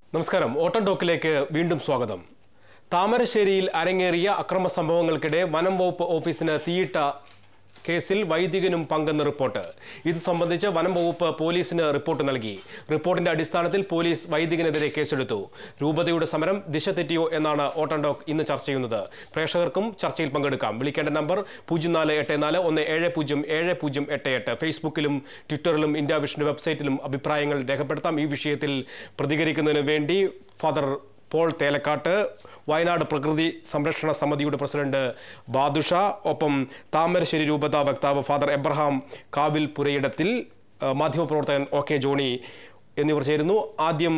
നമസ്കാരം ഓട്ടം ടോക്കിലേക്ക് വീണ്ടും സ്വാഗതം താമരശ്ശേരിയിൽ അരങ്ങേറിയ അക്രമ സംഭവങ്ങൾക്കിടെ വനം വകുപ്പ് ഓഫീസിന് തീയിട്ട കേസിൽ വൈദികനും പങ്കെന്ന റിപ്പോർട്ട് ഇത് സംബന്ധിച്ച് വനം വകുപ്പ് പോലീസിന് റിപ്പോർട്ട് നൽകി റിപ്പോർട്ടിന്റെ അടിസ്ഥാനത്തിൽ പോലീസ് വൈദികനെതിരെ കേസെടുത്തു രൂപതയുടെ സമരം ദിശ തെറ്റിയോ എന്നാണ് ഓട്ടം ടോക്ക് ഇന്ന് ചർച്ച ചെയ്യുന്നത് പ്രേക്ഷകർക്കും ചർച്ചയിൽ പങ്കെടുക്കാം വിളിക്കേണ്ട നമ്പർ പൂജ്യം നാല് എട്ട് നാല് ഒന്ന് ഏഴ് പൂജ്യം ഏഴ് പൂജ്യം എട്ട് എട്ട് ഫേസ്ബുക്കിലും ട്വിറ്ററിലും ഇന്ത്യ വിഷന്റെ വെബ്സൈറ്റിലും അഭിപ്രായങ്ങൾ രേഖപ്പെടുത്താം ഈ വിഷയത്തിൽ പ്രതികരിക്കുന്നതിന് വേണ്ടി ഫാദർ പോൾ തേലക്കാട്ട് വയനാട് പ്രകൃതി സംരക്ഷണ സമിതിയുടെ പ്രസിഡന്റ് ബാദുഷ ഒപ്പം താമരശ്ശേരി രൂപത വക്താവ് ഫാദർ എബ്രഹാം കാവിൽ പുരയിടത്തിൽ ആ, മാധ്യമപ്രവർത്തകൻ ഒ കെ ജോണി എന്നിവർ ചേരുന്നു ആദ്യം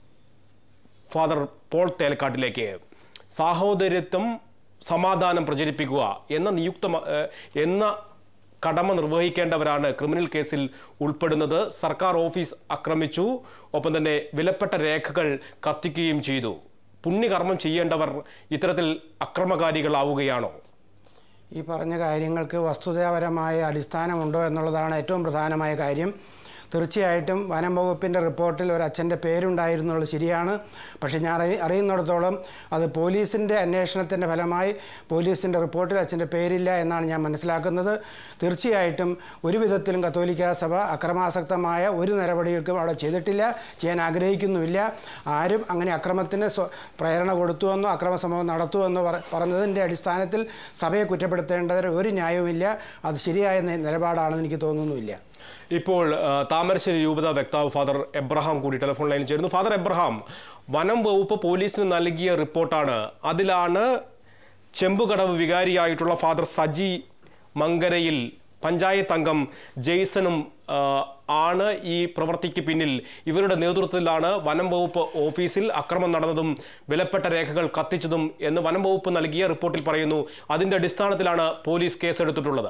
ഫാദർ പോൾ തേലക്കാട്ടിലേക്ക് സാഹോദര്യത്വം സമാധാനം പ്രചരിപ്പിക്കുക എന്ന നിയുക്ത മ- ഏഹ് എന്ന കടമ നിർവഹിക്കേണ്ടവരാണ് ക്രിമിനൽ കേസിൽ ഉൾപ്പെടുന്നത് സർക്കാർ ഓഫീസ് ആക്രമിച്ചു ഒപ്പം തന്നെ വിലപ്പെട്ട രേഖകൾ കത്തിക്കുകയും ചെയ്തു പുണ്യകർമ്മം ചെയ്യേണ്ടവർ ഇത്തരത്തിൽ അക്രമകാരികളാവുകയാണോ ഈ പറഞ്ഞ കാര്യങ്ങൾക്ക് വസ്തുതാപരമായ അടിസ്ഥാനമുണ്ടോ എന്നുള്ളതാണ് ഏറ്റവും പ്രധാനമായ കാര്യം തീർച്ചയായിട്ടും വനം വകുപ്പിൻ്റെ റിപ്പോർട്ടിൽ ഒരു അച്ഛൻ്റെ പേരുണ്ടായിരുന്നുള്ളത് ശരിയാണ് പക്ഷേ ഞാൻ അറി അറിയുന്നിടത്തോളം അത് പോലീസിൻ്റെ അന്വേഷണത്തിൻ്റെ ഫലമായി പോലീസിൻ്റെ റിപ്പോർട്ടിൽ അച്ഛൻ്റെ പേരില്ല എന്നാണ് ഞാൻ മനസ്സിലാക്കുന്നത് തീർച്ചയായിട്ടും ഒരു വിധത്തിലും കത്തോലിക്ക സഭ അക്രമാസക്തമായ ഒരു നടപടികൾക്കും അവിടെ ചെയ്തിട്ടില്ല ചെയ്യാൻ ആഗ്രഹിക്കുന്നുമില്ല ആരും അങ്ങനെ അക്രമത്തിന് സ്വ- പ്രേരണ കൊടുത്തുവെന്നോ അക്രമ സംഭവം നടത്തുവെന്നോ പറ- പറഞ്ഞതിൻ്റെ അടിസ്ഥാനത്തിൽ സഭയെ കുറ്റപ്പെടുത്തേണ്ടതിന് ഒരു ന്യായവുമില്ല അത് ശരിയായ നി- നിലപാടാണെന്ന് എനിക്ക് തോന്നുന്നുമില്ല ഇപ്പോൾ ആ, താമരശ്ശേരി രൂപത വക്താവ് ഫാദർ എബ്രഹാം കൂടി ടെലിഫോൺ ലൈനിൽ ചേരുന്നു ഫാദർ എബ്രഹാം വനം വകുപ്പ് പോലീസിന് നൽകിയ റിപ്പോർട്ടാണ് അതിലാണ് ചെമ്പുകടവ് വികാരിയായിട്ടുള്ള ഫാദർ സജി മങ്കരയിൽ പഞ്ചായത്ത് അംഗം ജെയ്സണും ആ, ആണ് ഈ പ്രവൃത്തിക്ക് പിന്നിൽ ഇവരുടെ നേതൃത്വത്തിലാണ് വനം വകുപ്പ് ഓഫീസിൽ അക്രമം നടന്നതും വിലപ്പെട്ട രേഖകൾ കത്തിച്ചതും എന്ന് വനം വകുപ്പ് നൽകിയ റിപ്പോർട്ടിൽ പറയുന്നു അതിന്റെ അടിസ്ഥാനത്തിലാണ് പോലീസ് കേസെടുത്തിട്ടുള്ളത്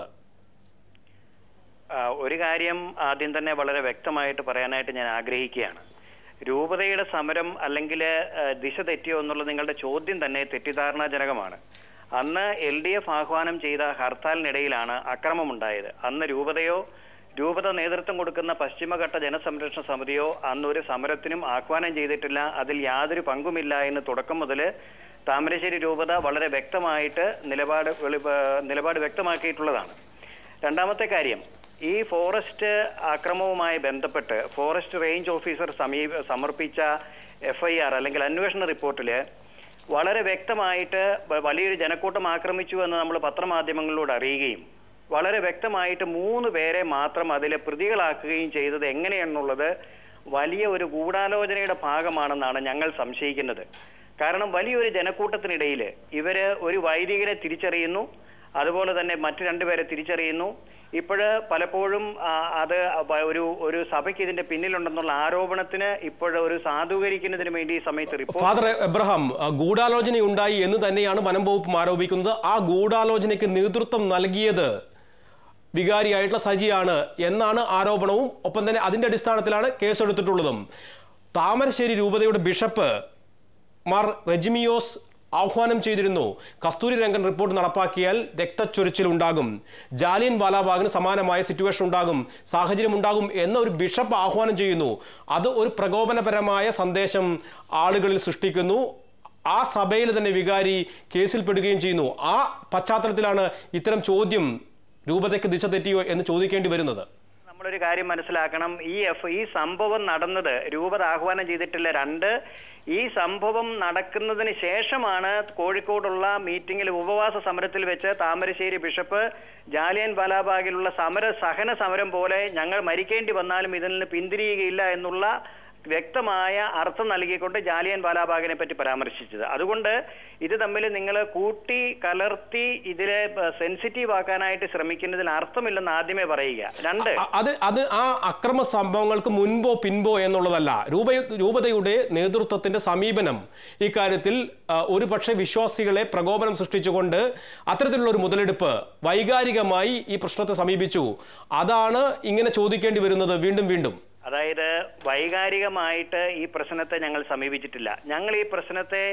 ആ, ഒരു കാര്യം ആദ്യം തന്നെ വളരെ വ്യക്തമായിട്ട് പറയാനായിട്ട് ഞാൻ ആഗ്രഹിക്കുകയാണ് രൂപതയുടെ സമരം അല്ലെങ്കിൽ ദിശ തെറ്റിയോ എന്നുള്ള നിങ്ങളുടെ ചോദ്യം തന്നെ തെറ്റിദ്ധാരണാജനകമാണ് അന്ന് എൽ ഡി എഫ് ആഹ്വാനം ചെയ്ത ഹർത്താലിനിടയിലാണ് അക്രമമുണ്ടായത് അന്ന് രൂപതയോ രൂപത നേതൃത്വം കൊടുക്കുന്ന പശ്ചിമഘട്ട ജനസംരക്ഷണ സമിതിയോ അന്ന് ഒരു സമരത്തിനും ആഹ്വാനം ചെയ്തിട്ടില്ല അതിൽ യാതൊരു പങ്കുമില്ല എന്ന് തുടക്കം മുതൽ താമരശ്ശേരി രൂപത വളരെ വ്യക്തമായിട്ട് നിലപാട് വെളി നിലപാട് വ്യക്തമാക്കിയിട്ടുള്ളതാണ് രണ്ടാമത്തെ കാര്യം ഈ ഫോറസ്റ്റ് ആക്രമവുമായി ബന്ധപ്പെട്ട് ഫോറസ്റ്റ് റേഞ്ച് ഓഫീസർ സമീപ സമർപ്പിച്ച എഫ് ഐ ആർ അല്ലെങ്കിൽ അന്വേഷണ റിപ്പോർട്ടിൽ വളരെ വ്യക്തമായിട്ട് വ- വലിയൊരു ജനക്കൂട്ടം ആക്രമിച്ചു എന്ന് നമ്മൾ പത്രമാധ്യമങ്ങളിലൂടെ അറിയുകയും വളരെ വ്യക്തമായിട്ട് മൂന്ന് പേരെ മാത്രം അതിൽ പ്രതികളാക്കുകയും ചെയ്തത് എങ്ങനെയെന്നുള്ളത് വലിയ ഒരു ഗൂഢാലോചനയുടെ ഭാഗമാണെന്നാണ് ഞങ്ങൾ സംശയിക്കുന്നത് കാരണം വലിയൊരു ജനക്കൂട്ടത്തിനിടയിൽ ഇവര് ഒരു വൈദികരെ തിരിച്ചറിയുന്നു അതുപോലെ തന്നെ മറ്റു രണ്ടുപേരെ തിരിച്ചറിയുന്നു ഇപ്പോഴ് പലപ്പോഴും ആ, അത് വ- ഒരു ഒരു സഭയ്ക്ക് ഇതിന്റെ പിന്നിലുണ്ടെന്നുള്ള ആരോപണത്തിന് ഇപ്പോഴ് ഒരു സാധൂകരിക്കുന്നതിന് വേണ്ടി ഈ സമയത്ത് റിപ്പോർട്ട് ഫാദർ എബ്രഹാം ആ, ഗൂഢാലോചനയുണ്ടായി എന്ന് തന്നെയാണ് വനം വകുപ്പ് ആരോപിക്കുന്നത് ആ ഗൂഢാലോചനയ്ക്ക് നേതൃത്വം നൽകിയത് വികാരിയായിട്ടുള്ള സജിയാണ് എന്നാണ് ആരോപണവും ഒപ്പം തന്നെ അതിന്റെ അടിസ്ഥാനത്തിലാണ് കേസെടുത്തിട്ടുള്ളതും താമരശ്ശേരി രൂപതയുടെ ബിഷപ്പ് മാർ റെജിമിയോസ് ആഹ്വാനം ചെയ്തിരുന്നു കസ്തൂരി രംഗൻ റിപ്പോർട്ട് നടപ്പാക്കിയാൽ രക്തച്ചൊരിച്ചിൽ ഉണ്ടാകും ജാലിയൻ വാലാബാഗിന് സമാനമായ സിറ്റുവേഷൻ ഉണ്ടാകും സാഹചര്യം ഉണ്ടാകും എന്ന ഒരു ബിഷപ്പ് ആഹ്വാനം ചെയ്യുന്നു അത് ഒരു പ്രകോപനപരമായ സന്ദേശം ആളുകളിൽ സൃഷ്ടിക്കുന്നു ആ സഭയിൽ തന്നെ വികാരി കേസിൽപ്പെടുകയും ചെയ്യുന്നു ആ പശ്ചാത്തലത്തിലാണ് ഇത്തരം ചോദ്യം രൂപതയ്ക്ക് ദിശ തെറ്റിയോ എന്ന് ചോദിക്കേണ്ടി വരുന്നത് നമ്മളൊരു കാര്യം മനസ്സിലാക്കണം ഈ എഫ് ഈ സംഭവം നടന്നത് രൂപത ആഹ്വാനം ചെയ്തിട്ടില്ല രണ്ട് ഈ സംഭവം നടക്കുന്നതിന് ശേഷമാണ് കോഴിക്കോടുള്ള മീറ്റിംഗിൽ ഉപവാസ സമരത്തിൽ വെച്ച് താമരശ്ശേരി ബിഷപ്പ് ജാലിയൻ വാലാബാഗിലുള്ള സമര സഹന സമരം പോലെ ഞങ്ങൾ മരിക്കേണ്ടി വന്നാലും ഇതിൽ നിന്ന് പിന്തിരിയുകയില്ല എന്നുള്ള വ്യക്തമായ അർത്ഥം നൽകിക്കൊണ്ട് ജാലിയൻ വാലാബാഗിനെ പറ്റി പരാമർശിച്ചത് അതുകൊണ്ട് ഇത് തമ്മിൽ നിങ്ങൾ കൂട്ടി കലർത്തി ഇതിലെ സെൻസിറ്റീവ് ആക്കാനായിട്ട് ശ്രമിക്കുന്നതിൽ അർത്ഥമില്ലെന്ന് ആദ്യമേ പറയുക രണ്ട് അ- അത് അത് ആ അക്രമ സംഭവങ്ങൾക്ക് മുൻപോ പിൻപോ എന്നുള്ളതല്ല രൂപ രൂപതയുടെ നേതൃത്വത്തിന്റെ സമീപനം ഇക്കാര്യത്തിൽ ആ, ഒരു പക്ഷേ വിശ്വാസികളെ പ്രകോപനം സൃഷ്ടിച്ചുകൊണ്ട് അത്തരത്തിലുള്ള ഒരു മുതലെടുപ്പ് വൈകാരികമായി ഈ പ്രശ്നത്തെ സമീപിച്ചു അതാണ് ഇങ്ങനെ ചോദിക്കേണ്ടി വരുന്നത് വീണ്ടും വീണ്ടും അതായത് വൈകാരികമായിട്ട് ഈ പ്രശ്നത്തെ ഞങ്ങൾ സമീപിച്ചിട്ടില്ല ഞങ്ങൾ ഈ പ്രശ്നത്തെ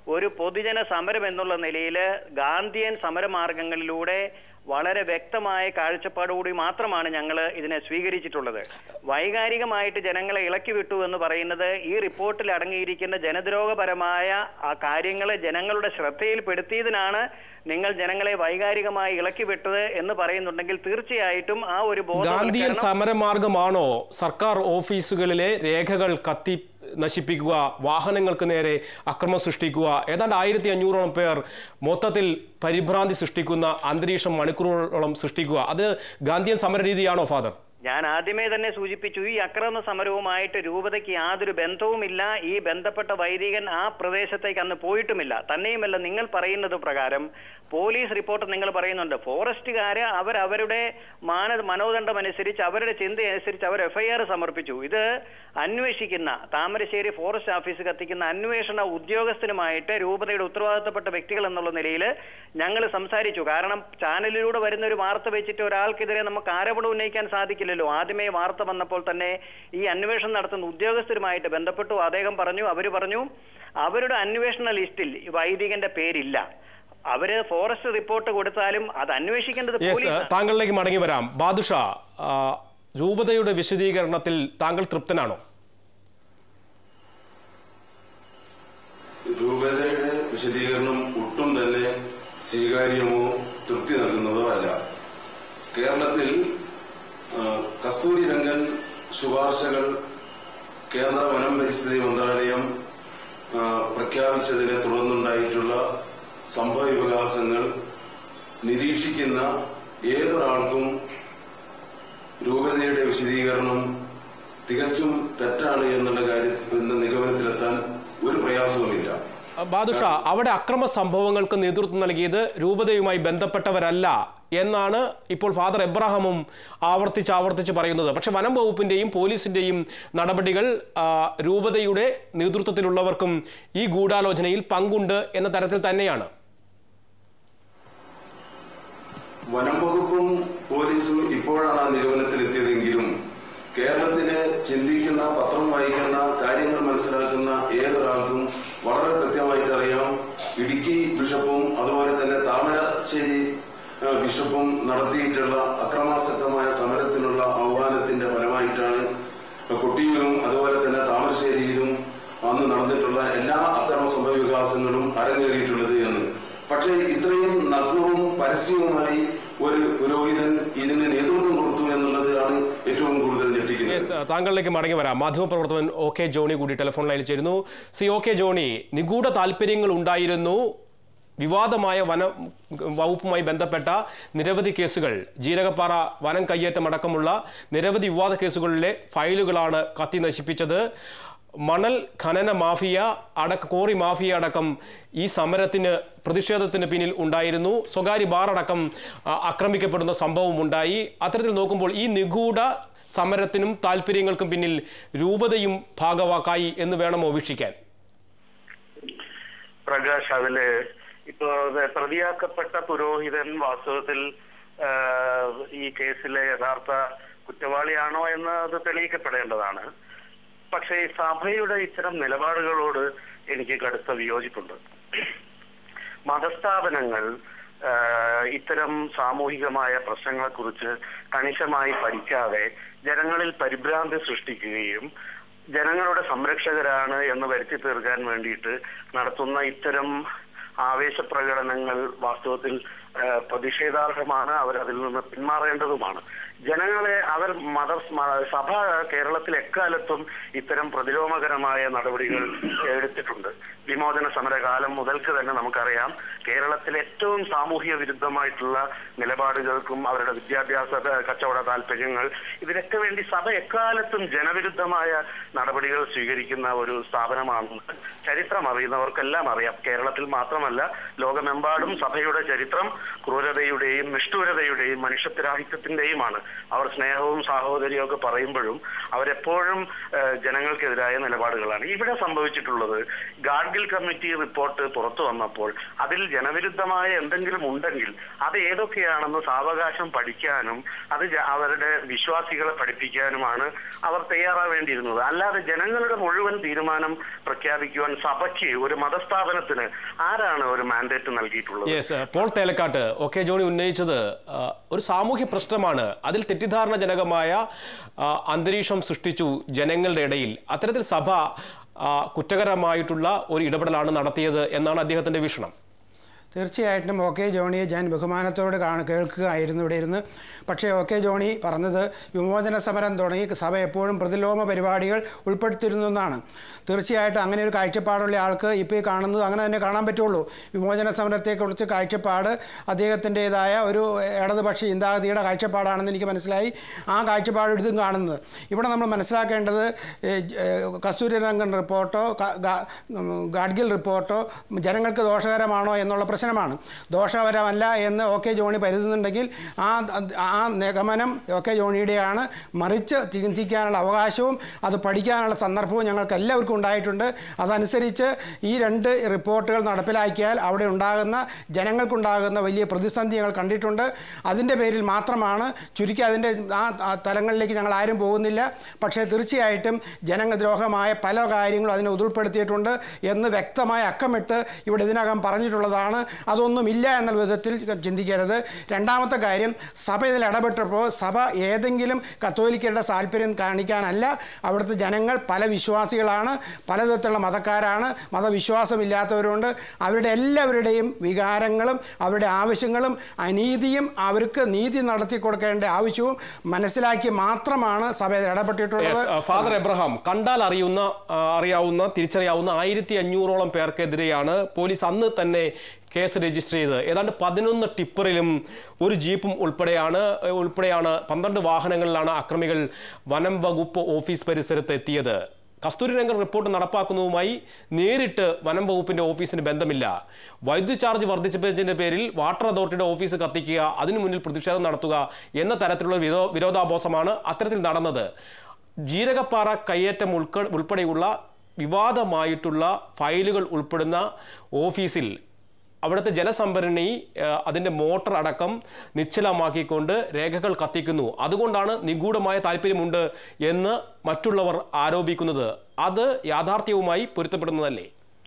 ഒരു പൊതുജന സമരം എന്നുള്ള നിലയിൽ ഗാന്ധിയൻ സമരമാർഗങ്ങളിലൂടെ വളരെ വ്യക്തമായ കാഴ്ചപ്പാടുകൂടി മാത്രമാണ് ഞങ്ങൾ ഇതിനെ സ്വീകരിച്ചിട്ടുള്ളത് വൈകാരികമായിട്ട് ജനങ്ങളെ ഇളക്കി വിട്ടു എന്ന് പറയുന്നത് ഈ റിപ്പോർട്ടിൽ അടങ്ങിയിരിക്കുന്ന ജനദ്രോഹപരമായ ആ കാര്യങ്ങളെ ജനങ്ങളുടെ ശ്രദ്ധയിൽപ്പെടുത്തിയതിനാണ് നിങ്ങൾ ജനങ്ങളെ വൈകാരികമായി ഇളക്കി വിട്ടത് എന്ന് പറയുന്നുണ്ടെങ്കിൽ തീർച്ചയായിട്ടും ആ ഒരു ഗാന്ധിയൻ ബോധവൽക്കരണം സമരമാർഗമാണോ സർക്കാർ ഓഫീസുകളിലെ രേഖകൾ കത്തി നശിപ്പിക്കുക വാഹനങ്ങൾക്ക് നേരെ അക്രമം സൃഷ്ടിക്കുക ഏതാണ്ട് ആയിരത്തി അഞ്ഞൂറോളം പേർ മൊത്തത്തിൽ പരിഭ്രാന്തി സൃഷ്ടിക്കുന്ന അന്തരീക്ഷം മണിക്കൂറുകളോളം സൃഷ്ടിക്കുക അത് ഗാന്ധിയൻ സമരരീതിയാണോ ഫാദർ ഞാൻ ആദ്യമേ തന്നെ സൂചിപ്പിച്ചു ഈ അക്രമ സമരവുമായിട്ട് രൂപതയ്ക്ക് യാതൊരു ബന്ധവുമില്ല ഈ ബന്ധപ്പെട്ട വൈദികൻ ആ പ്രദേശത്തേക്ക് അന്ന് പോയിട്ടുമില്ല തന്നെയുമല്ല നിങ്ങൾ പറയുന്നത് പ്രകാരം പോലീസ് റിപ്പോർട്ട് നിങ്ങൾ പറയുന്നുണ്ട് ഫോറസ്റ്റുകാര് അവർ അവരുടെ മാന മനോദണ്ഡം അനുസരിച്ച് അവരുടെ ചിന്ത അനുസരിച്ച് അവർ എഫ്ഐആർ സമർപ്പിച്ചു ഇത് അന്വേഷിക്കുന്ന താമരശ്ശേരി ഫോറസ്റ്റ് ഓഫീസ് കത്തിക്കുന്ന അന്വേഷണ ഉദ്യോഗസ്ഥനുമായിട്ട് രൂപതയുടെ ഉത്തരവാദിത്തപ്പെട്ട വ്യക്തികൾ എന്നുള്ള നിലയിൽ ഞങ്ങൾ സംസാരിച്ചു കാരണം ചാനലിലൂടെ വരുന്ന ഒരു വാർത്ത വെച്ചിട്ട് ഒരാൾക്കെതിരെ നമുക്ക് ആരോപണം ഉന്നയിക്കാൻ സാധിക്കില്ലല്ലോ ആദ്യമേ വാർത്ത വന്നപ്പോൾ തന്നെ ഈ അന്വേഷണം നടത്തുന്ന ഉദ്യോഗസ്ഥരുമായിട്ട് ബന്ധപ്പെട്ടു അദ്ദേഹം പറഞ്ഞു അവർ പറഞ്ഞു അവരുടെ അന്വേഷണ ലിസ്റ്റിൽ ഈ വൈദികന്റെ പേരില്ല അവര് ഫോറസ്റ്റ് റിപ്പോർട്ട് കൊടുത്താലും അത് അന്വേഷിക്കേണ്ടത് യെസ് പോലീസാണ് താങ്കളിലേക്ക് മടങ്ങി വരാം ബാദുഷ ആ, രൂപതയുടെ വിശദീകരണത്തിൽ താങ്കൾ തൃപ്തനാണോ രൂപതയുടെ വിശദീകരണം ഒട്ടും തന്നെ സ്വീകാര്യമോ തൃപ്തി നൽകുന്നതോ അല്ല കേരളത്തിൽ ആ, കസ്തൂരി രംഗൻ ശുപാർശകൾ കേന്ദ്ര വനം പരിസ്ഥിതി മന്ത്രാലയം ആ, പ്രഖ്യാപിച്ചതിനെ തുടർന്നുണ്ടായിട്ടുള്ള സംഭവ വികാസങ്ങൾ നിരീക്ഷിക്കുന്ന ഏതൊരാൾക്കും രൂപതയുടെ വിശദീകരണം തികച്ചും തെറ്റാണ് എന്നുള്ള കാര്യത്തിൽ എന്ന നിഗമനത്തിലെത്താൻ ഒരു പ്രയാസവുമില്ല ബാദുഷ അവിടെ അക്രമ സംഭവങ്ങൾക്ക് നേതൃത്വം നൽകിയത് രൂപതയുമായി ബന്ധപ്പെട്ടവരല്ല എന്നാണ് ഇപ്പോൾ ഫാദർ എബ്രഹാമും ആവർത്തിച്ച് ആവർത്തിച്ച് പറയുന്നത് പക്ഷെ വനം വകുപ്പിന്റെയും പോലീസിന്റെയും നടപടികൾ ആ, രൂപതയുടെ നേതൃത്വത്തിലുള്ളവർക്കും ഈ ഗൂഢാലോചനയിൽ പങ്കുണ്ട് എന്ന തരത്തിൽ തന്നെയാണ് വനം വകുപ്പും പോലീസും ഇപ്പോഴാണ് ആ നിഗമനത്തിലെത്തിയതെങ്കിലും കേരളത്തിലെ ചിന്തിക്കുന്ന പത്രം വായിക്കുന്ന കാര്യങ്ങൾ മനസ്സിലാക്കുന്ന ഏതൊരാൾക്കും വളരെ കൃത്യമായിട്ട് അറിയാം ഇടുക്കി ബിഷപ്പും അതുപോലെ തന്നെ താമരശ്ശേരി ആ, ബിഷപ്പും നടത്തിയിട്ടുള്ള അക്രമാസക്തമായ സമരത്തിനുള്ള ആഹ്വാനത്തിന്റെ ഫലമായിട്ടാണ് കൊട്ടിയൂരും അതുപോലെ തന്നെ താമരശ്ശേരിയിലും അന്ന് നടന്നിട്ടുള്ള എല്ലാ അക്രമ സംഭവ വികാസങ്ങളും അരങ്ങേറിയിട്ടുള്ളത് എന്ന് പക്ഷേ ഇത്രയും നഗ്നവും പരസ്യവുമായി ഒരു പുരോഹിതൻ ഇതിന് നേതൃത്വം കൊടുത്തു എന്നുള്ളത് ആണ് ഏറ്റവും കൂടുതൽ ഞെട്ടിക്കുന്നത് യെസ് താങ്കളിലേക്ക് മടങ്ങി വരാം മാധ്യമപ്രവർത്തകൻ ഒ കെ ജോണി കൂടി ടെലിഫോൺ ലൈനിൽ ചേരുന്നു സി ഒ കെ ജോണി നിഗൂഢ താല്പര്യങ്ങൾ ഉണ്ടായിരുന്നു വിവാദമായ വന വകുപ്പുമായി ബന്ധപ്പെട്ട നിരവധി കേസുകൾ ജീരകപ്പാറ വനം കയ്യേറ്റം അടക്കമുള്ള നിരവധി വിവാദ കേസുകളിലെ ഫയലുകളാണ് കത്തി നശിപ്പിച്ചത് മണൽ ഖനന മാഫിയ അടക്ക കോറി മാഫിയ അടക്കം ഈ സമരത്തിന് പ്രതിഷേധത്തിന് പിന്നിൽ ഉണ്ടായിരുന്നു സ്വകാര്യ ബാർ അടക്കം ആ, ആക്രമിക്കപ്പെടുന്ന സംഭവം ഉണ്ടായി അത്തരത്തിൽ നോക്കുമ്പോൾ ഈ നിഗൂഢ സമരത്തിനും താല്പര്യങ്ങൾക്കും പിന്നിൽ രൂപതയും ഭാഗവാക്കായി എന്ന് വേണമോ വീക്ഷിക്കാൻ പ്രകാശ് അതില് ഇപ്പോ ഇത് പ്രതിയാക്കപ്പെട്ട പുരോഹിതൻ വാസ്തവത്തിൽ ആ, ഈ കേസിലെ യഥാർത്ഥ കുറ്റവാളിയാണോ എന്ന് അത് തെളിയിക്കപ്പെടേണ്ടതാണ് പക്ഷേ ഈ സഭയുടെ ഇത്തരം നിലപാടുകളോട് എനിക്ക് കടുത്ത വിയോജിപ്പുണ്ട് മതസ്ഥാപനങ്ങൾ ആ, ഇത്തരം സാമൂഹികമായ പ്രശ്നങ്ങളെക്കുറിച്ച് കണിശമായി പഠിക്കാതെ ജനങ്ങളിൽ പരിഭ്രാന്തി സൃഷ്ടിക്കുകയും ജനങ്ങളുടെ സംരക്ഷകരാണ് എന്ന് വരുത്തി തീർക്കാൻ വേണ്ടിയിട്ട് നടത്തുന്ന ഇത്തരം ആവേശപ്രകടനങ്ങൾ വാസ്തവത്തിൽ ആ, പ്രതിഷേധാർഹമാണ് അവർ അതിൽ നിന്ന് പിന്മാറേണ്ടതുമാണ് ജനങ്ങളെ അവർ മത മ- സഭ കേരളത്തിൽ എക്കാലത്തും ഇത്തരം പ്രതിലോമകരമായ നടപടികൾ എടുത്തിട്ടുണ്ട് വിമോചന സമരകാലം മുതൽക്ക് തന്നെ നമുക്കറിയാം കേരളത്തിൽ ഏറ്റവും സാമൂഹ്യ വിരുദ്ധമായിട്ടുള്ള നിലപാടുകൾക്കും അവരുടെ വിദ്യാഭ്യാസ ത- കച്ചവട താല്പര്യങ്ങൾ ഇതിനൊക്കെ വേണ്ടി സഭ എക്കാലത്തും ജനവിരുദ്ധമായ നടപടികൾ സ്വീകരിക്കുന്ന ഒരു സ്ഥാപനമാണെന്ന് ചരിത്രം അറിയുന്നവർക്കെല്ലാം അറിയാം കേരളത്തിൽ മാത്രമല്ല ലോകമെമ്പാടും സഭയുടെ ചരിത്രം ക്രൂരതയുടെയും നിഷ്ഠൂരതയുടെയും മനുഷ്യത്വരാഹിത്യത്തിന്റെയുമാണ് അവർ സ്നേഹവും സാഹോദര്യവും ഒക്കെ പറയുമ്പോഴും അവരെപ്പോഴും ഏഹ്, ജനങ്ങൾക്കെതിരായ നിലപാടുകളാണ് ഇവിടെ സംഭവിച്ചിട്ടുള്ളത് ഗാഡ്ഗിൽ കമ്മിറ്റി റിപ്പോർട്ട് പുറത്തു വന്നപ്പോൾ അതിൽ ജനവിരുദ്ധമായ എന്തെങ്കിലും ഉണ്ടെങ്കിൽ അത് ഏതൊക്കെയാണെന്ന് സാവകാശം പഠിക്കാനും അത് ജ- അവരുടെ വിശ്വാസികളെ പഠിപ്പിക്കാനുമാണ് അവർ തയ്യാറാവേണ്ടിയിരുന്നത് അല്ലാതെ ജനങ്ങളുടെ മുഴുവൻ തീരുമാനം പ്രഖ്യാപിക്കുവാൻ സഭയ്ക്ക് ഒരു മതസ്ഥാപനത്തിന് ആരാണ് ഒരു മാൻഡേറ്റ് നൽകിയിട്ടുള്ളത് യെസ് പോൾ തേലക്കാട്ട് ഒക്കെ ജോണി ഉന്നയിച്ചത് ആ, ഒരു സാമൂഹ്യ പ്രശ്നമാണ് അതിൽ തെറ്റിദ്ധാരണജനകമായ ആ, അന്തരീക്ഷം സൃഷ്ടിച്ചു ജനങ്ങളുടെ ഇടയിൽ അത്തരത്തിൽ സഭ ആ, കുറ്റകരമായിട്ടുള്ള ഒരു ഇടപെടലാണ് നടത്തിയത് എന്നാണ് അദ്ദേഹത്തിന്റെ വീക്ഷണം തീർച്ചയായിട്ടും ഒ കെ ജോണിയെ ഞാൻ ബഹുമാനത്തോട് കാണ കേൾക്കുകയായിരുന്നു ഇവിടെ ഇരുന്ന് പക്ഷേ ഒ കെ ജോണി പറഞ്ഞത് വിമോചന സമരം തുടങ്ങി സഭ എപ്പോഴും പ്രതിലോമ പരിപാടികൾ ഉൾപ്പെടുത്തിയിരുന്നു എന്നാണ് തീർച്ചയായിട്ടും അങ്ങനെ ഒരു കാഴ്ചപ്പാടുള്ള ആൾക്ക് ഇപ്പോൾ ഈ കാണുന്നത് അങ്ങനെ തന്നെ കാണാൻ പറ്റുള്ളൂ വിമോചന സമരത്തെക്കുറിച്ച് കാഴ്ചപ്പാട് അദ്ദേഹത്തിൻ്റെതായ ഒരു ഇടതുപക്ഷ ചിന്താഗതിയുടെ കാഴ്ചപ്പാടാണെന്ന് എനിക്ക് മനസ്സിലായി ആ കാഴ്ചപ്പാട് ഇതും കാണുന്നത് ഇവിടെ നമ്മൾ മനസ്സിലാക്കേണ്ടത് ഏഹ്, ഏഹ്, കസ്തൂരിരംഗൻ റിപ്പോർട്ടോ ക- ഗാ- ഉം, ഗാഡ്ഗിൽ റിപ്പോർട്ടോ ജനങ്ങൾക്ക് ദോഷകരമാണോ എന്നുള്ള പ്രശ്നമാണ് ദോഷകരമല്ല എന്ന് ഒ കെ ജോണി കരുതുന്നുണ്ടെങ്കിൽ ആ ആ നിഗമനം ഒ കെ ജോണിയുടെയാണ് മറിച്ച് ചിന്തിക്കാനുള്ള അവകാശവും അത് പഠിക്കാനുള്ള സന്ദർഭവും ഞങ്ങൾക്ക് എല്ലാവർക്കും ഉണ്ടായിട്ടുണ്ട് അതനുസരിച്ച് ഈ രണ്ട് റിപ്പോർട്ടുകൾ നടപ്പിലാക്കിയാൽ അവിടെ ഉണ്ടാകുന്ന ജനങ്ങൾക്കുണ്ടാകുന്ന വലിയ പ്രതിസന്ധി ഞങ്ങൾ കണ്ടിട്ടുണ്ട് അതിൻ്റെ പേരിൽ മാത്രമാണ് ചുരുക്കി അതിൻ്റെ ആ ആ തലങ്ങളിലേക്ക് ഞങ്ങൾ ആരും പോകുന്നില്ല പക്ഷേ തീർച്ചയായിട്ടും ജനദ്രോഹമായ പല കാര്യങ്ങളും അതിനെ ഉൾപ്പെടുത്തിയിട്ടുണ്ട് എന്ന് വ്യക്തമായ അക്കമിട്ട് ഇവിടെ ഇതിനകം പറഞ്ഞിട്ടുള്ളതാണ് അതൊന്നുമില്ല എന്ന വിധത്തിൽ ചിന്തിക്കരുത് രണ്ടാമത്തെ കാര്യം സഭ ഇതിൽ ഇടപെട്ടപ്പോൾ സഭ ഏതെങ്കിലും കത്തോലിക്കരുടെ താല്പര്യം കാണിക്കാനല്ല അവിടുത്തെ ജനങ്ങൾ പല വിശ്വാസികളാണ് പലതരത്തിലുള്ള മതക്കാരാണ് മതവിശ്വാസമില്ലാത്തവരുണ്ട് അവരുടെ എല്ലാവരുടെയും വികാരങ്ങളും അവരുടെ ആവശ്യങ്ങളും അനീതിയും അവർക്ക് നീതി നടത്തി കൊടുക്കേണ്ട ആവശ്യവും മനസ്സിലാക്കി മാത്രമാണ് സഭ ഇതിൽ ഇടപെട്ടിട്ടുള്ളത് Yes, uh, ഫാദർ എബ്രഹാം കണ്ടാൽ അറിയുന്ന ആ, അറിയാവുന്ന തിരിച്ചറിയാവുന്ന ആയിരത്തി അഞ്ഞൂറോളം പേർക്കെതിരെയാണ് പോലീസ് അന്ന് തന്നെ കേസ് രജിസ്റ്റർ ചെയ്ത് ഏതാണ്ട് പതിനൊന്ന് ടിപ്പറിലും ഒരു ജീപ്പും ഉൾപ്പെടെയാണ് ഏഹ്, ഉൾപ്പെടെയാണ് പന്ത്രണ്ട് വാഹനങ്ങളിലാണ് അക്രമികൾ വനം വകുപ്പ് ഓഫീസ് പരിസരത്ത് എത്തിയത് കസ്തൂരി രംഗൻ റിപ്പോർട്ട് നടപ്പാക്കുന്നതുമായി നേരിട്ട് വനം വകുപ്പിന്റെ ഓഫീസിന് ബന്ധമില്ല വൈദ്യുതി ചാർജ് വർദ്ധിച്ചതിന്റെ പേരിൽ വാട്ടർ അതോറിറ്റിയുടെ ഓഫീസ് കത്തിക്കുക അതിനു മുന്നിൽ പ്രതിഷേധം നടത്തുക എന്ന തരത്തിലുള്ള വിരോ വിരോധാഭാസമാണ് അത്തരത്തിൽ നടന്നത് ജീരകപ്പാറ കയ്യേറ്റം ഉൾക്ക ഉൾപ്പെടെയുള്ള വിവാദമായിട്ടുള്ള ഫയലുകൾ ഉൾപ്പെടുന്ന ഓഫീസിൽ അവിടുത്തെ ജലസംഭരണി ആ, അതിൻ്റെ മോട്ടർ അടക്കം നിശ്ചലമാക്കിക്കൊണ്ട് രേഖകൾ കത്തിക്കുന്നു അതുകൊണ്ടാണ് നിഗൂഢമായ താല്പര്യമുണ്ട് എന്ന് മറ്റുള്ളവർ ആരോപിക്കുന്നത് അത് യാഥാർത്ഥ്യവുമായി പൊരുത്തപ്പെടുന്നതല്ലേ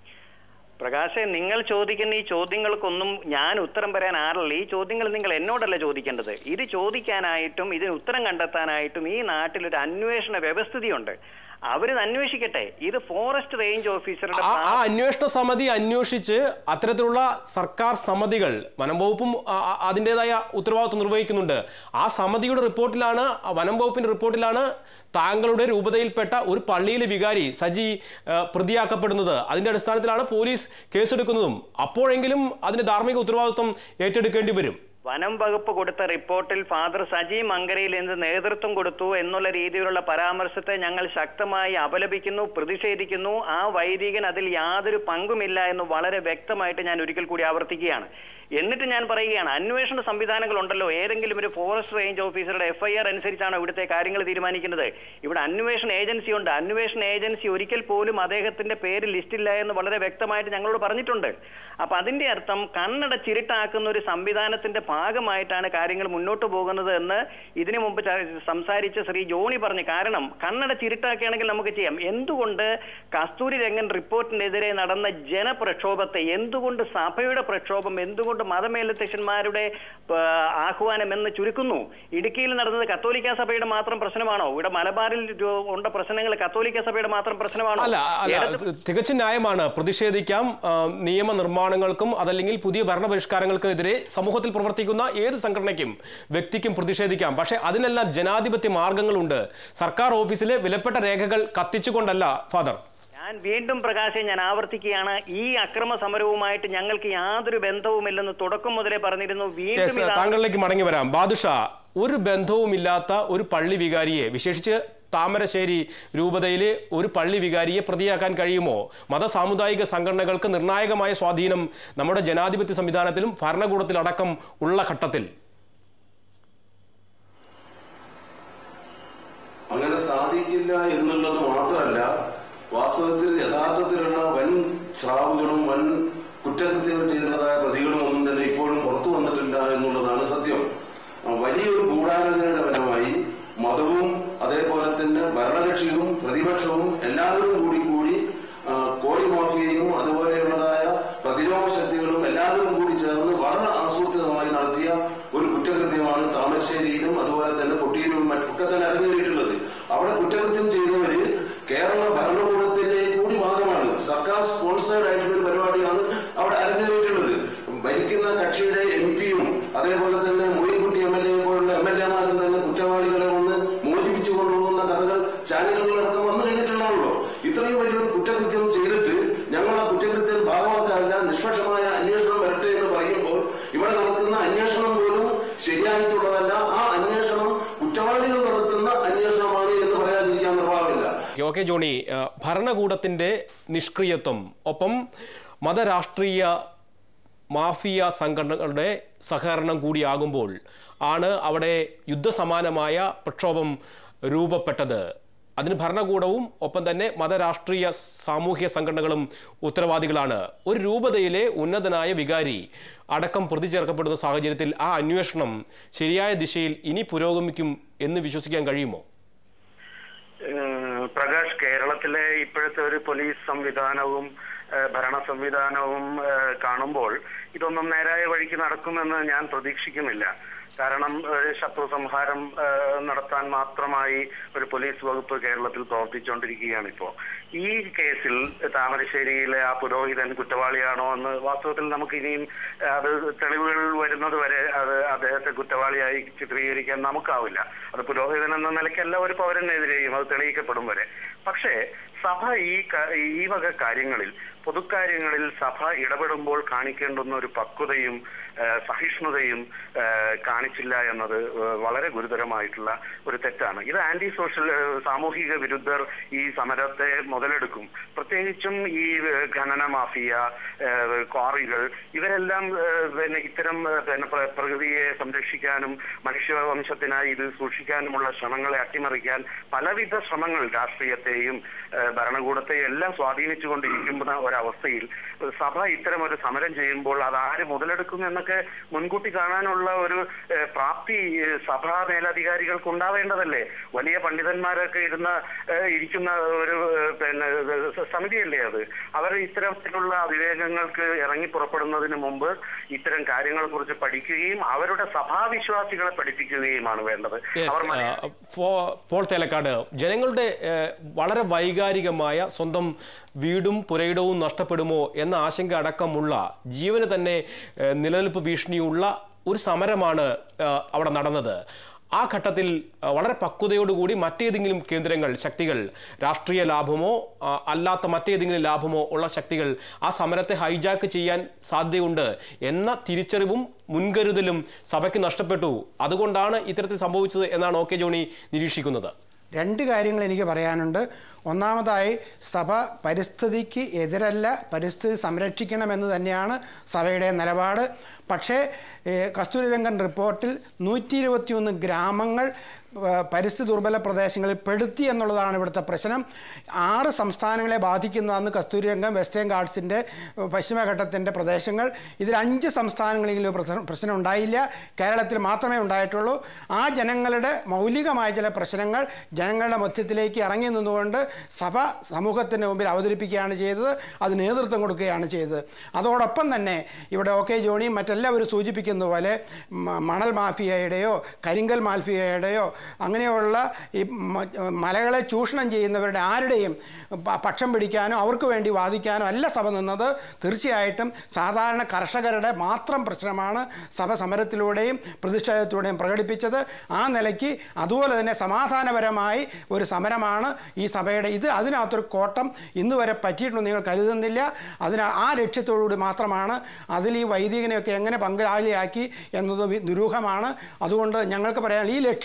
പ്രകാശെ നിങ്ങൾ ചോദിക്കുന്ന ഈ ചോദ്യങ്ങൾക്കൊന്നും ഞാൻ ഉത്തരം പറയാൻ ആരല്ല ഈ ചോദ്യങ്ങൾ നിങ്ങൾ എന്നോടല്ല ചോദിക്കേണ്ടത് ഇത് ചോദിക്കാനായിട്ടും ഇതിന് ഉത്തരം കണ്ടെത്താനായിട്ടും ഈ നാട്ടിൽ ഒരു അന്വേഷണ വ്യവസ്ഥിതിയുണ്ട് അവരിത് അന്വേഷിക്കട്ടെ ഇത് ഫോറസ്റ്റ് റേഞ്ച് ഓഫീസറുടെ ആ ആ അന്വേഷണ സമിതി അന്വേഷിച്ച് അത്തരത്തിലുള്ള സർക്കാർ സമിതികൾ വനം വകുപ്പും ആ, ആ, അതിൻ്റെതായ ഉത്തരവാദിത്വം നിർവഹിക്കുന്നുണ്ട് ആ സമിതിയുടെ റിപ്പോർട്ടിലാണ് ആ വനം വകുപ്പിന്റെ റിപ്പോർട്ടിലാണ് താങ്കളുടെ രൂപതയിൽപ്പെട്ട ഒരു പള്ളിയിലെ വികാരി സജി ആ, പ്രതിയാക്കപ്പെടുന്നത് അതിന്റെ അടിസ്ഥാനത്തിലാണ് പോലീസ് കേസെടുക്കുന്നതും അപ്പോഴെങ്കിലും അതിന്റെ ധാർമ്മിക ഉത്തരവാദിത്വം ഏറ്റെടുക്കേണ്ടി വരും വനം വകുപ്പ് കൊടുത്ത റിപ്പോർട്ടിൽ ഫാദർ സജി മങ്കരയിൽ എന്ത് നേതൃത്വം കൊടുത്തു എന്നുള്ള രീതിയിലുള്ള പരാമർശത്തെ ഞങ്ങൾ ശക്തമായി അപലപിക്കുന്നു പ്രതിഷേധിക്കുന്നു ആ വൈദികൻ അതിൽ യാതൊരു പങ്കുമില്ല എന്ന് വളരെ വ്യക്തമായിട്ട് ഞാൻ ഒരിക്കൽ കൂടി ആവർത്തിക്കുകയാണ് എന്നിട്ട് ഞാൻ പറയുകയാണ് അന്വേഷണ സംവിധാനങ്ങൾ ഉണ്ടല്ലോ ഏതെങ്കിലും ഒരു ഫോറസ്റ്റ് റേഞ്ച് ഓഫീസറുടെ എഫ്ഐആർ അനുസരിച്ചാണ് ഇവിടുത്തെ കാര്യങ്ങൾ തീരുമാനിക്കുന്നത് ഇവിടെ അന്വേഷണ ഏജൻസി ഉണ്ട് അന്വേഷണ ഏജൻസി ഒരിക്കൽ പോലും അദ്ദേഹത്തിന്റെ പേര് ലിസ്റ്റില്ല എന്ന് വളരെ വ്യക്തമായിട്ട് ഞങ്ങളോട് പറഞ്ഞിട്ടുണ്ട് അപ്പൊ അതിന്റെ അർത്ഥം കണ്ണട ചിരിട്ടാക്കുന്ന ഒരു സംവിധാനത്തിന്റെ ഭാഗമായിട്ടാണ് കാര്യങ്ങൾ മുന്നോട്ട് പോകുന്നത് എന്ന് ഇതിനു മുമ്പ് ച- സംസാരിച്ച ശ്രീ ജോണി പറഞ്ഞു കാരണം കണ്ണട ചിരിട്ടാക്കുകയാണെങ്കിൽ നമുക്ക് ചെയ്യാം എന്തുകൊണ്ട് കസ്തൂരി രംഗൻ റിപ്പോർട്ടിനെതിരെ നടന്ന ജനപ്രക്ഷോഭത്തെ എന്തുകൊണ്ട് സഭയുടെ പ്രക്ഷോഭം എന്തുകൊണ്ട് മതമേലധ്യക്ഷന്മാരുടെ ആ, ആഹ്വാനം എന്ന് ചുരുക്കുന്നു ഇടുക്കിയിൽ നടന്നത് കത്തോലിക്ക സഭയുടെ മാത്രം പ്രശ്നമാണോ ഇവിടെ മലബാറിൽ രോ- ഉണ്ട പ്രശ്നങ്ങൾ കത്തോലിക്ക സഭയുടെ മാത്രം പ്രശ്നമാണോ അല്ല അല്ല ഇടത് തികച്ചും ന്യായമാണ് പ്രതിഷേധിക്കാം ആ, നിയമനിർമ്മാണങ്ങൾക്കും അതല്ലെങ്കിൽ പുതിയ ഭരണപരിഷ്കാരങ്ങൾക്കും എതിരെ സമൂഹത്തിൽ പ്രവർത്തിക്കുന്ന ഏത് സംഘടനയ്ക്കും വ്യക്തിക്കും പ്രതിഷേധിക്കാം പക്ഷേ അതിനെല്ലാം ജനാധിപത്യ മാർഗങ്ങളുണ്ട് സർക്കാർ ഓഫീസിലെ വിലപ്പെട്ട രേഖകൾ കത്തിച്ചുകൊണ്ടല്ല ഫാദർ ഞാൻ വീണ്ടും പ്രകാശെ ഞാൻ ആവർത്തിക്കുകയാണ് ഈ അക്രമ സമരവുമായിട്ട് ഞങ്ങൾക്ക് യാതൊരു ബന്ധവുമില്ലെന്ന് തുടക്കം മുതലേ പറഞ്ഞിരുന്നു വീണ്ടും യെസ് ഇത് താങ്കളിലേക്ക് മടങ്ങി വരാം ബാദുഷ ഒരു ബന്ധവുമില്ലാത്ത ഒരു പള്ളി വികാരിയെ വിശേഷിച്ച് താമരശ്ശേരി രൂപതയിലെ ഒരു പള്ളി വികാരിയെ പ്രതിയാക്കാൻ കഴിയുമോ മത സാമുദായിക സംഘടനകൾക്ക് നിർണായകമായ സ്വാധീനം നമ്മുടെ ജനാധിപത്യ സംവിധാനത്തിലും ഭരണകൂടത്തിലടക്കം ഉള്ള ഘട്ടത്തിൽ അങ്ങനെ സാധിക്കില്ല എന്നുള്ളത് മാത്രമല്ല വാസ്തവത്തിൽ യഥാർത്ഥത്തിലുള്ള വൻ സ്രാവുകളും വൻ കുറ്റകൃത്യങ്ങൾ ചെയ്യുന്നതായ പ്രതികളും ഒന്നും തന്നെ ഇപ്പോഴും പുറത്തു വന്നിട്ടില്ല എന്നുള്ളതാണ് സത്യം ആ, വലിയൊരു ഗൂഢാലോചനയുടെ ഫലമായി മതവും അതേപോലെ തന്നെ ഭരണകക്ഷിയും പ്രതിപക്ഷവും എല്ലാവരും കൂടി കൂടി ആ, കോഴി മാഫിയയും അതുപോലെയുള്ളതായ പ്രതിരോധ ശക്തികളും എല്ലാവരും കൂടി ചേർന്ന് വളരെ ആസൂത്രിതമായി നടത്തിയ ഒരു കുറ്റകൃത്യമാണ് താമരശ്ശേരിയിലും അതുപോലെ തന്നെ കൊട്ടിയിലും മറ്റൊക്കെ തന്നെ അരങ്ങേറിയിട്ടുള്ളത് അവിടെ കുറ്റകൃത്യം ചെയ്തവര് കേരള ഭരണകൂടത്തിന്റെ കൂടി ഭാഗമാണ് സർക്കാർ സ്പോൺസേഡ് ആയിട്ടുള്ള ഒരു പരിപാടിയാണ് അവിടെ അരങ്ങേറിയിട്ടുള്ളത് ഭരിക്കുന്ന കക്ഷിയുടെ എം പിയും അതേപോലെ തന്നെ മോയിൻകുട്ടി എം എൽ എ പോലുള്ള എം എൽ എമാരും തന്നെ കുറ്റവാളികളെ ഒന്ന് മോചിപ്പിച്ചു കൊണ്ടുപോകുന്ന കഥകൾ ചാനലുകളിലടക്കം വന്നു കഴിഞ്ഞിട്ടുള്ളതാണല്ലോ ഇത്രയും വലിയൊരു കുറ്റകൃത്യം ചെയ്തിട്ട് ഞങ്ങൾ ആ കുറ്റകൃത്യം ഭാഗമാക്കാനില്ല നിഷ്പക്ഷമായ അന്വേഷണം വരട്ടെ എന്ന് പറയുമ്പോൾ ഇവിടെ നടക്കുന്ന അന്വേഷണം പോലും ശരിയായിട്ടുള്ളതല്ല ആ അന്വേഷണം കുറ്റവാളികൾ നടത്തുന്ന അന്വേഷണമാണ് എന്ന് പറയാതിരിക്കാൻ നിർവാഹമില്ല ഓക്കെ, ഓക്കെ ജോണി ആ, ഭരണകൂടത്തിന്റെ നിഷ്ക്രിയത്വം ഒപ്പം മതരാഷ്ട്രീയ മാഫിയ സംഘടനകളുടെ സഹകരണം കൂടിയാകുമ്പോൾ ആണ് അവിടെ യുദ്ധസമാനമായ പ്രക്ഷോഭം രൂപപ്പെട്ടത് അതിന് ഭരണകൂടവും ഒപ്പം തന്നെ മതരാഷ്ട്രീയ സാമൂഹ്യ സംഘടനകളും ഉത്തരവാദികളാണ് ഒരു രൂപതയിലെ ഉന്നതനായ വികാരി അടക്കം പ്രതി ചേർക്കപ്പെടുന്ന സാഹചര്യത്തിൽ ആ അന്വേഷണം ശരിയായ ദിശയിൽ ഇനി പുരോഗമിക്കും എന്ന് വിശ്വസിക്കാൻ കഴിയുമോ ഏഹ് പ്രകാശ് കേരളത്തിലെ ഇപ്പോഴത്തെ ഒരു പോലീസ് സംവിധാനവും ഏഹ് ഭരണ സംവിധാനവും ഏഹ് കാണുമ്പോൾ ഇതൊന്നും നേരായ വഴിക്ക് നടക്കുമെന്ന് ഞാൻ പ്രതീക്ഷിക്കുന്നില്ല കാരണം ഒരു ശത്രു സംഹാരം ഏഹ് നടത്താൻ മാത്രമായി ഒരു പോലീസ് വകുപ്പ് കേരളത്തിൽ പ്രവർത്തിച്ചുകൊണ്ടിരിക്കുകയാണ് ഇപ്പോ ഈ കേസിൽ താമരശ്ശേരിയിലെ ആ പുരോഹിതൻ കുറ്റവാളിയാണോ എന്ന് വാസ്തവത്തിൽ നമുക്ക് ഇനിയും ഏഹ് അത് തെളിവുകൾ വരുന്നത് വരെ അത് അദ്ദേഹത്തെ കുറ്റവാളിയായി ചിത്രീകരിക്കാൻ നമുക്കാവില്ല അത് പുരോഹിതൻ എന്ന നിലയ്ക്കല്ല ഒരു പൗരനെതിരെയും അത് തെളിയിക്കപ്പെടും വരെ പക്ഷേ സഭ ഈ ക- ഈ വക കാര്യങ്ങളിൽ പൊതുക്കാര്യങ്ങളിൽ സഭ ഇടപെടുമ്പോൾ കാണിക്കേണ്ടുന്ന ഒരു പക്വതയും ഏഹ് സഹിഷ്ണുതയും ഏഹ് കാണിച്ചില്ല എന്നത് ഏഹ് വളരെ ഗുരുതരമായിട്ടുള്ള ഒരു തെറ്റാണ് ഇത് ആന്റി സോഷ്യൽ ഏഹ് സാമൂഹിക വിരുദ്ധർ ഈ സമരത്തെ മുതലെടുക്കും പ്രത്യേകിച്ചും ഈ ഏഹ് ഖനന മാഫിയ ഏഹ് ക്വാറികൾ ഇവരെല്ലാം ഏഹ് പിന്നെ ഇത്തരം ഏഹ് പിന്നെ പ്ര- പ്രകൃതിയെ സംരക്ഷിക്കാനും മനുഷ്യവംശത്തിനായി ഇത് സൂക്ഷിക്കാനുമുള്ള ശ്രമങ്ങളെ അട്ടിമറിക്കാൻ പലവിധ ശ്രമങ്ങൾ രാഷ്ട്രീയത്തെയും ഏഹ് ഭരണകൂടത്തെയും എല്ലാം സ്വാധീനിച്ചുകൊണ്ടിരിക്കുന്ന ഒരവസ്ഥയിൽ സഭ ഇത്തരം ഒരു സമരം ചെയ്യുമ്പോൾ അത് ആര് മുതലെടുക്കും എന്നൊക്കെ മുൻകൂട്ടി കാണാനുള്ള ഒരു ഏഹ് പ്രാപ്തി ഏഹ് സഭാ മേലധികാരികൾക്ക് ഉണ്ടാവേണ്ടതല്ലേ വലിയ പണ്ഡിതന്മാരൊക്കെ ഇരുന്ന ഏഹ് ഇരിക്കുന്ന ഒരു ഏഹ് പിന്നെ ഏഹ് സമിതിയല്ലേ അത് അവർ ഇത്തരത്തിലുള്ള വിവേകങ്ങൾക്ക് ഇറങ്ങി പുറപ്പെടുന്നതിന് മുമ്പ് ഇത്തരം കാര്യങ്ങളെ കുറിച്ച് പഠിക്കുകയും അവരുടെ സഭാവിശ്വാസികളെ പഠിപ്പിക്കുകയുമാണ് വേണ്ടത് Yes, അവർ ആ, പോ- പോൾ തേലക്കാട് ജനങ്ങളുടെ ഏ, വളരെ വൈകാരികമായ സ്വന്തം വീടും പുരയിടവും നഷ്ടപ്പെടുമോ എന്ന ആശങ്ക അടക്കമുള്ള ജീവന് തന്നെ ഏ, നിലനിൽപ്പ് ഭീഷണിയുള്ള ഒരു സമരമാണ് ആ, അവിടെ നടന്നത് ആ ഘട്ടത്തിൽ ആ, വളരെ പക്വതയോടുകൂടി മറ്റേതെങ്കിലും കേന്ദ്രങ്ങൾ ശക്തികൾ രാഷ്ട്രീയ ലാഭമോ ആ, അല്ലാത്ത മറ്റേതെങ്കിലും ലാഭമോ ഉള്ള ശക്തികൾ ആ സമരത്തെ ഹൈജാക്ക് ചെയ്യാൻ സാധ്യതയുണ്ട് എന്ന തിരിച്ചറിവും മുൻകരുതലും സഭയ്ക്ക് നഷ്ടപ്പെട്ടു അതുകൊണ്ടാണ് ഇത്തരത്തിൽ സംഭവിച്ചത് എന്നാണ് ഓ കെ ജോണി നിരീക്ഷിക്കുന്നത് രണ്ട് കാര്യങ്ങൾ എനിക്ക് പറയാനുണ്ട് ഒന്നാമതായി സഭ പരിസ്ഥിതിക്ക് എതിരല്ല പരിസ്ഥിതി സംരക്ഷിക്കണമെന്ന് തന്നെയാണ് സഭയുടെ നിലപാട് പക്ഷേ ഏഹ്, കസ്തൂരിരംഗൻ റിപ്പോർട്ടിൽ നൂറ്റി ഇരുപത്തിയൊന്ന് ഗ്രാമങ്ങൾ ഏഹ്, പരിസ്ഥിതി ദുർബല പ്രദേശങ്ങളിൽ പെടുത്തി എന്നുള്ളതാണ് ഇവിടുത്തെ പ്രശ്നം ആറ് സംസ്ഥാനങ്ങളെ ബാധിക്കുന്നതാണ് കസ്തൂരിരംഗം വെസ്റ്റേൺ ഗാർഡ്സിൻ്റെ പശ്ചിമഘട്ടത്തിൻ്റെ പ്രദേശങ്ങൾ ഇതിൽ അഞ്ച് സംസ്ഥാനങ്ങളിലും ഒരു പ്രശ്നം പ്രശ്നം ഉണ്ടായില്ല കേരളത്തിൽ മാത്രമേ ഉണ്ടായിട്ടുള്ളൂ ആ ജനങ്ങളുടെ മൗലികമായ ചില പ്രശ്നങ്ങൾ ജനങ്ങളുടെ മധ്യത്തിലേക്ക് ഇറങ്ങി നിന്നുകൊണ്ട് സഭ സമൂഹത്തിന് മുമ്പിൽ അവതരിപ്പിക്കുകയാണ് ചെയ്തത് അത് നേതൃത്വം കൊടുക്കുകയാണ് ചെയ്തത് അതോടൊപ്പം തന്നെ ഇവിടെ ഒ കെ ജോണിയും മറ്റെല്ലാവരും സൂചിപ്പിക്കുന്ന പോലെ മ- മണൽ മാഫിയയുടെയോ കരിങ്കൽ മാഫിയയുടെയോ അങ്ങനെയുള്ള ഈ മ- മലകളെ ചൂഷണം ചെയ്യുന്നവരുടെ ആരുടെയും പ- പക്ഷം പിടിക്കാനോ അവർക്ക് വേണ്ടി വാദിക്കാനോ അല്ല സഭ നിന്നത് തീർച്ചയായിട്ടും സാധാരണ കർഷകരുടെ മാത്രം പ്രശ്നമാണ് സഭ സമരത്തിലൂടെയും പ്രതിഷേധത്തിലൂടെയും പ്രകടിപ്പിച്ചത് ആ നിലയ്ക്ക് അതുപോലെ തന്നെ സമാധാനപരമായി ഒരു സമരമാണ് ഈ സഭയുടെ ഇത് അതിനകത്തൊരു കോട്ടം ഇന്ന് വരെ പറ്റിയിട്ടുണ്ടെന്ന് നിങ്ങൾ കരുതുന്നില്ല അതിന് ആ ലക്ഷ്യത്തോടുകൂടി മാത്രമാണ് അതിൽ ഈ വൈദികനെയൊക്കെ എങ്ങനെ പങ്കാളിയാക്കി എന്നത് വി- ദുരൂഹമാണ് അതുകൊണ്ട് ഞങ്ങൾക്ക് പറയാൻ ഈ ലക്ഷ്യത്തിലേക്ക്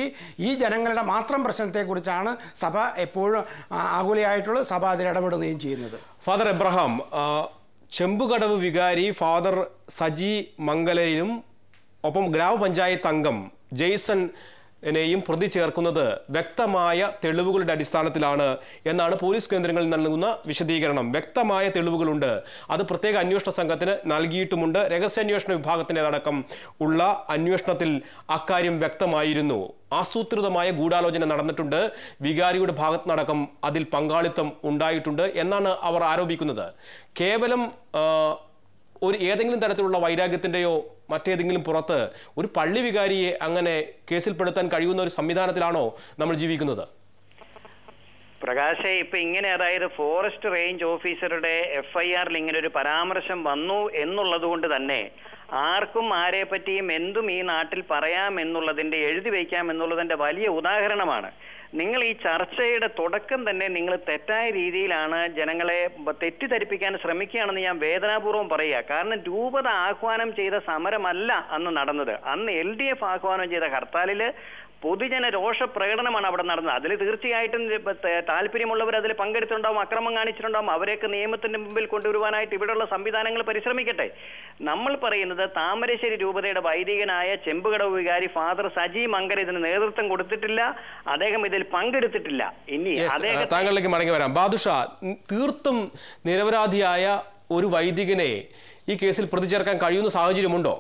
മാറ്റി ഈ ജനങ്ങളുടെ മാത്രം പ്രശ്നത്തെക്കുറിച്ചാണ് സഭ എപ്പോഴും ആ- ആകുലയായിട്ടുള്ളത് സഭ അതിൽ ഇടപെടുകയും ചെയ്യുന്നത് ഫാദർ എബ്രഹാം ആ, ചെമ്പുകടവ് വികാരി ഫാദർ സജി മംഗലരിനും ഒപ്പം ഗ്രാമപഞ്ചായത്ത് അംഗം ജെയ്സൺ നെയും പ്രതി ചേർക്കുന്നത് വ്യക്തമായ തെളിവുകളുടെ അടിസ്ഥാനത്തിലാണ് എന്നാണ് പോലീസ് കേന്ദ്രങ്ങളിൽ നൽകുന്ന വിശദീകരണം വ്യക്തമായ തെളിവുകളുണ്ട് അത് പ്രത്യേക അന്വേഷണ സംഘത്തിന് നൽകിയിട്ടുമുണ്ട് രഹസ്യാന്വേഷണ വിഭാഗത്തിന്റെ അടക്കം ഉള്ള അന്വേഷണത്തിൽ അക്കാര്യം വ്യക്തമായിരുന്നു ആസൂത്രിതമായ ഗൂഢാലോചന നടന്നിട്ടുണ്ട് വികാരിയുടെ ഭാഗത്തുനിന്നടക്കം അതിൽ പങ്കാളിത്തം ഉണ്ടായിട്ടുണ്ട് എന്നാണ് അവർ ആരോപിക്കുന്നത് കേവലം ആ, ഒരു ഏതെങ്കിലും തരത്തിലുള്ള വൈരാഗ്യത്തിൻ്റെയോ മറ്റേതെങ്കിലും പുറത്ത് ഒരു പള്ളി വികാരിയെ അങ്ങനെ കേസിൽപ്പെടുത്താൻ കഴിയുന്ന ഒരു സംവിധാനത്തിലാണോ നമ്മൾ ജീവിക്കുന്നത് പ്രകാശെ ഇപ്പൊ ഇങ്ങനെ അതായത് ഫോറസ്റ്റ് റേഞ്ച് ഓഫീസറുടെ എഫ് ഐ ആറിൽ ഇങ്ങനെ ഒരു പരാമർശം വന്നു എന്നുള്ളത് കൊണ്ട് തന്നെ ആർക്കും ആരെ പറ്റിയും എന്തും ഈ നാട്ടിൽ പറയാം എന്നുള്ളതിന്റെ എഴുതി വയ്ക്കാം എന്നുള്ളതിന്റെ വലിയ ഉദാഹരണമാണ് നിങ്ങൾ ഈ ചർച്ചയുടെ തുടക്കം തന്നെ നിങ്ങൾ തെറ്റായ രീതിയിലാണ് ജനങ്ങളെ ബ- തെറ്റിദ്ധരിപ്പിക്കാൻ ശ്രമിക്കുകയാണെന്ന് ഞാൻ വേദനാപൂർവ്വം പറയുക കാരണം രൂപത ആഹ്വാനം ചെയ്ത സമരമല്ല അന്ന് നടന്നത് അന്ന് എൽ ഡി എഫ് ആഹ്വാനം ചെയ്ത ഹർത്താലില് പൊതുജന രോഷ പ്രകടനമാണ് അവിടെ നടന്നത് അതിൽ തീർച്ചയായിട്ടും ഇപ്പൊ ത- താല്പര്യമുള്ളവർ അതിൽ പങ്കെടുത്തിട്ടുണ്ടാവും അക്രമം കാണിച്ചിട്ടുണ്ടാവും അവരെയൊക്കെ നിയമത്തിന്റെ മുമ്പിൽ കൊണ്ടുവരുവാനായിട്ട് ഇവിടെയുള്ള സംവിധാനങ്ങൾ പരിശ്രമിക്കട്ടെ നമ്മൾ പറയുന്നത് താമരശ്ശേരി രൂപതയുടെ വൈദികനായ ചെമ്പുകടവ് വികാരി ഫാദർ സജി മങ്കർ ഇതിന് നേതൃത്വം കൊടുത്തിട്ടില്ല അദ്ദേഹം ഇതിൽ പങ്കെടുത്തിട്ടില്ല ഇനി Yes, അദ്ദേഹം താങ്കളിലേക്ക് മടങ്ങി വരാം ബാദുഷ ഉം, തീർത്തും നിരപരാധിയായ ഒരു വൈദികനെ ഈ കേസിൽ പ്രതി ചേർക്കാൻ കഴിയുന്ന സാഹചര്യമുണ്ടോ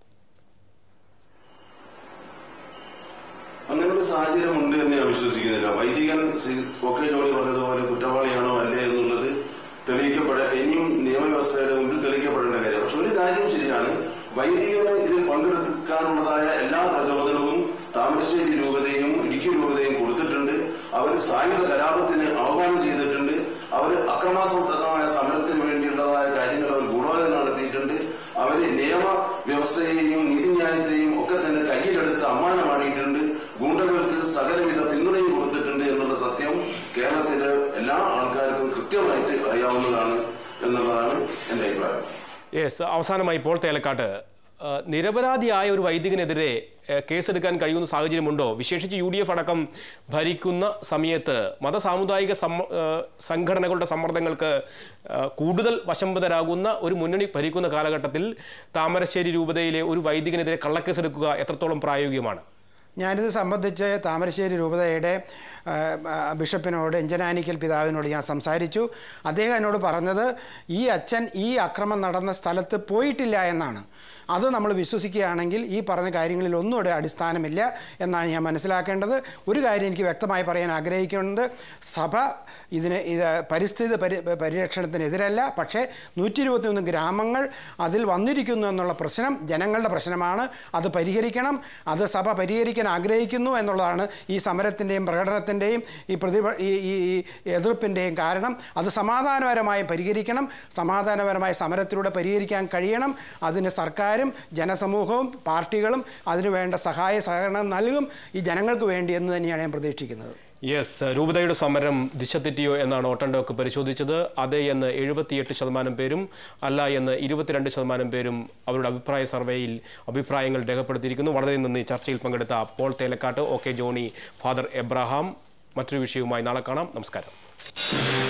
അങ്ങനെ ഒരു സാഹചര്യം ഉണ്ട് എന്ന് ഞാൻ വിശ്വസിക്കുന്നില്ല വൈദികൻ സി- ഒക്കെ ജോലി പറഞ്ഞതുപോലെ കുറ്റവാളിയാണോ അല്ലേ എന്നുള്ളത് തെളിയിക്കപ്പെട ഇനിയും നിയമവ്യവസ്ഥയുടെ മുമ്പിൽ തെളിയിക്കപ്പെടേണ്ട കാര്യം പക്ഷെ ഒരു കാര്യം ശരിയാണ് വൈദികന് ഇതിൽ പങ്കെടുക്കാനുള്ളതായ എല്ലാ പ്രചോദനവും താമരശ്ശേരി രൂപതയും ഇടുക്കി രൂപതയും കൊടുത്തിട്ടുണ്ട് അവർ സായുധ കലാപത്തിന് ആഹ്വാനം ചെയ്തിട്ടുണ്ട് അവർ അക്രമാസക്തമായ സമരത്തിന് വേണ്ടിയുള്ളതായ കാര്യങ്ങൾ അവർ ഗൂഢാലോചന നടത്തിയിട്ടുണ്ട് അവര് നിയമ വ്യവസ്ഥയെയും നീതിന്യായത്തെയും ഒക്കെ തന്നെ കയ്യിലെടുത്ത് അമ്മാനമാടിയിട്ടുണ്ട് ഗൂണ്ടകൾക്ക് സകലവിധ പിന്തുണയും കൊടുത്തിട്ടുണ്ട് എന്നുള്ള സത്യം കേരളത്തിലെ എല്ലാ ആൾക്കാർക്കും കൃത്യമായിട്ട് അറിയാവുന്നതാണ് എന്നുള്ളതാണ് എന്റെ അഭിപ്രായം യെസ് അവസാനമായി ഇപ്പോൾ തേലക്കാട്ട് ആ, നിരപരാധിയായ ഒരു വൈദികനെതിരെ ആ, കേസെടുക്കാൻ കഴിയുന്ന സാഹചര്യമുണ്ടോ വിശേഷിച്ച് യു ഡി എഫ് അടക്കം ഭരിക്കുന്ന സമയത്ത് മത സാമുദായിക സമ്മ- ആ, സംഘടനകളുടെ സമ്മർദ്ദങ്ങൾക്ക് ആ, കൂടുതൽ വശംബദരാകുന്ന ഒരു മുന്നണി ഭരിക്കുന്ന കാലഘട്ടത്തിൽ താമരശ്ശേരി രൂപതയിലെ ഒരു വൈദികനെതിരെ കള്ളക്കേസെടുക്കുക എത്രത്തോളം പ്രായോഗികമാണ് ഞാനിത് സംബന്ധിച്ച് താമരശ്ശേരി രൂപതയുടെ ആ, ആ, ബിഷപ്പിനോട് എഞ്ചനാനിക്കൽ പിതാവിനോട് ഞാൻ സംസാരിച്ചു അദ്ദേഹം എന്നോട് പറഞ്ഞത് ഈ അച്ഛൻ ഈ അക്രമം നടന്ന സ്ഥലത്ത് പോയിട്ടില്ല എന്നാണ് അത് നമ്മൾ വിശ്വസിക്കുകയാണെങ്കിൽ ഈ പറഞ്ഞ കാര്യങ്ങളിൽ ഒന്നും ഇവിടെ അടിസ്ഥാനമില്ല എന്നാണ് ഞാൻ മനസ്സിലാക്കേണ്ടത് ഒരു കാര്യം എനിക്ക് വ്യക്തമായി പറയാൻ ആഗ്രഹിക്കുന്നത് സഭ ഇതിന് ഇത് പരിസ്ഥിതി പരി പരിരക്ഷണത്തിനെതിരല്ല പക്ഷേ നൂറ്റി ഇരുപത്തിയൊന്ന് ഗ്രാമങ്ങൾ അതിൽ വന്നിരിക്കുന്നു എന്നുള്ള പ്രശ്നം ജനങ്ങളുടെ പ്രശ്നമാണ് അത് പരിഹരിക്കണം അത് സഭ പരിഹരിക്കാൻ ആഗ്രഹിക്കുന്നു എന്നുള്ളതാണ് ഈ സമരത്തിൻ്റെയും പ്രകടനത്തിൻ്റെയും ഈ പ്രതിഭ ഈ ഈ ഈ എതിർപ്പിൻ്റെയും കാരണം അത് സമാധാനപരമായി പരിഹരിക്കണം സമാധാനപരമായ സമരത്തിലൂടെ പരിഹരിക്കാൻ കഴിയണം അതിന് സർക്കാരും ജനസമൂഹവും പാർട്ടികളും അതിനു വേണ്ട സഹായ സഹകരണം നൽകും ഈ ജനങ്ങൾക്ക് വേണ്ടി എന്ന് തന്നെയാണ് ഞാൻ പ്രതീക്ഷിക്കുന്നത് യെസ് രൂപതയുടെ സമരം ദിശ തെറ്റിയോ എന്നാണ് ഓട്ടൻഡോക്ക് പരിശോധിച്ചത് അതെ എന്ന് എഴുപത്തിയെട്ട് ശതമാനം പേരും അല്ല എന്ന് ഇരുപത്തിരണ്ട് ശതമാനം പേരും അവരുടെ അഭിപ്രായ സർവേയിൽ അഭിപ്രായങ്ങൾ രേഖപ്പെടുത്തിയിരിക്കുന്നു വളരെ നന്ദി ചർച്ചയിൽ പങ്കെടുത്ത Paul Thelakkat O K Johny father Abraham മറ്റൊരു വിഷയവുമായി നാളെ കാണാം നമസ്കാരം